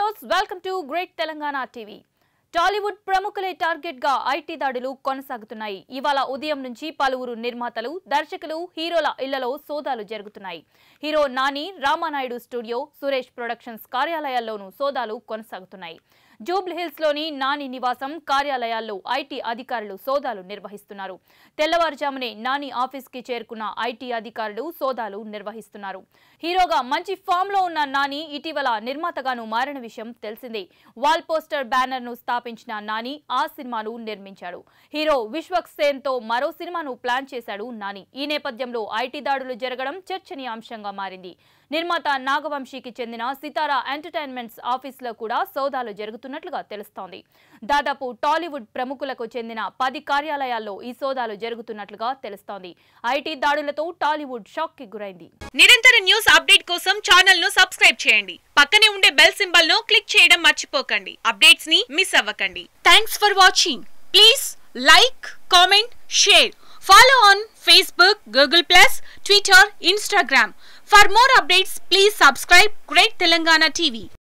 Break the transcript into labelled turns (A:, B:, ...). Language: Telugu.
A: viewers welcome to great Telangana TV Tollywood ప్రముఖులే టార్గెట్ గా ఐటీ దాడులు కొనసాగుతున్నాయి ఇవాళ ఉదయం నుంచి పలువురు నిర్మాతలు దర్శకులు హీరోల ఇళ్లలో సోదాలు జరుగుతున్నాయి hero Nani Ramanaidu studio Suresh productions కార్యాలయాల్లోనూ సోదాలు కొనసాగుతున్నాయి జూబ్లీ హిల్స్ లోని నాని నివాసం కార్యాలయాల్లో ఐటీ అధికారులు సోదాలు నిర్వహిస్తున్నారు తెల్లవారుజామునే నాని ఆఫీస్ కి చేరుకున్న ఐటీ అధికారులు సోదాలు నిర్వహిస్తున్నారు హీరోగా మంచి ఫామ్ లో ఉన్న నాని ఇటీవల నిర్మాతగాను మారిన విషయం తెలిసిందే వాల్ పోస్టర్ బ్యానర్ ను స్థాపించిన నాని ఆ సినిమాను నిర్మించాడు హీరో విశ్వక్ సేన్ తో మరో సినిమాను ప్లాన్ చేశాడు నాని ఈ నేపథ్యంలో ఐటీ దాడులు జరగడం చర్చనీయాంశంగా మారింది నిర్మాత నాగవంశీకి చెందిన సితారా ఎంటర్టైన్మెంట్స్ ఆఫీసులో కూడా సోదాలు జరుగుతున్నట్లుగా తెలుస్తోంది దాదాపు టాలీవుడ్ ప్రముఖులకు చెందిన పది కార్యాలయాల్లో ఈ సోదాలు జరుగుతున్నట్లుగా తెలుస్తోంది ఐటీ దాడులతో టాలీవుడ్ షాక్ కి గురైంది
B: నిరంతర న్యూస్ అప్డేట్ కోసం ఛానల్ ను సబ్స్క్రైబ్ చేయండి పక్కనే ఉండే బెల్ సింబల్ ను క్లిక్ చేయడం మర్చిపోకండి అప్డేట్స్ ని మిస్ అవ్వకండి thanks for watching please like comment share follow on Facebook Google plus Twitter Instagram for more updates please subscribe great Telangana TV